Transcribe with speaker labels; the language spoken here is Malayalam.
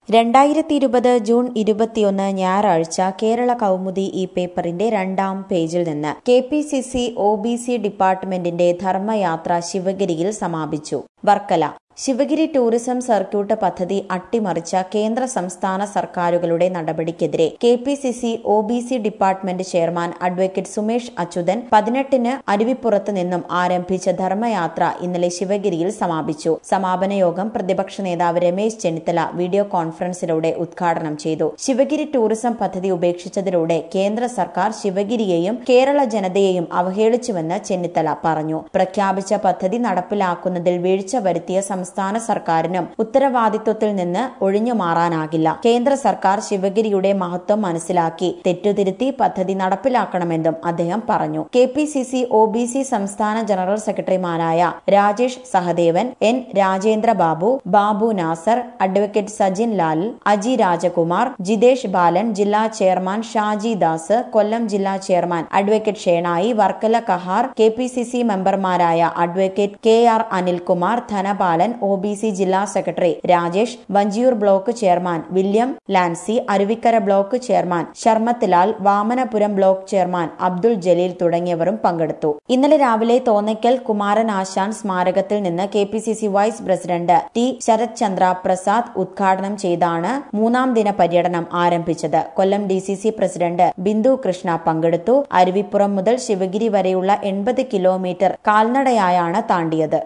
Speaker 1: രണ്ടായിരത്തി ഇരുപത് ജൂൺ ഇരുപത്തിയൊന്ന് ഞായറാഴ്ച കേരള കൗമുദി ഈ പേപ്പറിന്റെ രണ്ടാം പേജിൽ നിന്ന് K P C C O B C ഡിപ്പാർട്ട്മെന്റിന്റെ ധർമ്മയാത്ര ശിവഗിരിയിൽ സമാപിച്ചു വർക്കല ശിവഗിരി ടൂറിസം സർക്യൂട്ട് പദ്ധതി അട്ടിമറിച്ച കേന്ദ്ര സംസ്ഥാന സർക്കാരുകളുടെ നടപടിക്കെതിരെ K P C C O B C department chairman advocate Sumesh Achuthan പതിനെട്ടിന് അരുവിപ്പുറത്ത് നിന്നും ആരംഭിച്ച ധർമ്മയാത്ര ഇന്നലെ ശിവഗിരിയിൽ സമാപിച്ചു സമാപന യോഗം പ്രതിപക്ഷ നേതാവ് രമേശ് ചെന്നിത്തല വീഡിയോ കോൺഫറൻസിലൂടെ ഉദ്ഘാടനം ചെയ്തു ശിവഗിരി ടൂറിസം പദ്ധതി ഉപേക്ഷിച്ചതിലൂടെ കേന്ദ്ര സർക്കാർ ശിവഗിരിയെയും കേരള ജനതയെയും അവഹേളിച്ചുവെന്ന് ചെന്നിത്തല പറഞ്ഞു പ്രഖ്യാപിച്ച പദ്ധതി നടപ്പിലാക്കുന്നതിൽ വീഴ്ച വരുത്തിയ സംസ്ഥാന സർക്കാരിനും ഉത്തരവാദിത്വത്തിൽ നിന്ന് ഒഴിഞ്ഞു മാറാനാകില്ല കേന്ദ്ര സർക്കാർ ശിവഗിരിയുടെ മഹത്വം മനസ്സിലാക്കി തെറ്റുതിരുത്തി പദ്ധതി നടപ്പിലാക്കണമെന്നും അദ്ദേഹം പറഞ്ഞു K P C C O B C സംസ്ഥാന ജനറൽ സെക്രട്ടറിമാരായ രാജേഷ് സഹദേവൻ എൻ രാജേന്ദ്ര ബാബു ബാബു നാസർ അഡ്വക്കേറ്റ് സജിൻ ലാൽ അജി രാജകുമാർ ജിതേഷ് ബാലൻ ജില്ലാ ചെയർമാൻ ഷാജി ദാസ് കൊല്ലം ജില്ലാ chairman advocate Shenoy Varkala Kahar K P C C മെമ്പർമാരായ advocate K R Anilkumar Dhanapalan O B C ജില്ലാ secretary Rajesh Vanchiyoor block chairman William Lancy Aruvikkara block chairman ശർമ്മത്തിലാൽ വാമനപുരം ബ്ലോക്ക് ചെയർമാൻ അബ്ദുൾ ജലീൽ തുടങ്ങിയവരും പങ്കെടുത്തു ഇന്നലെ രാവിലെ തോന്നയ്ക്കൽ കുമാരൻ ആശാൻ സ്മാരകത്തിൽ നിന്ന് K P C C vice president T Sarath Chandra Prasad ഉദ്ഘാടനം ചെയ്താണ് മൂന്നാം ദിന പര്യടനം ആരംഭിച്ചത് Kollam D C C president Bindu Krishna പങ്കെടുത്തു അരുവിപ്പുറം മുതൽ ശിവഗിരി വരെയുള്ള എൺപത് കിലോമീറ്റർ കാൽനടയായാണ് താണ്ടിയത്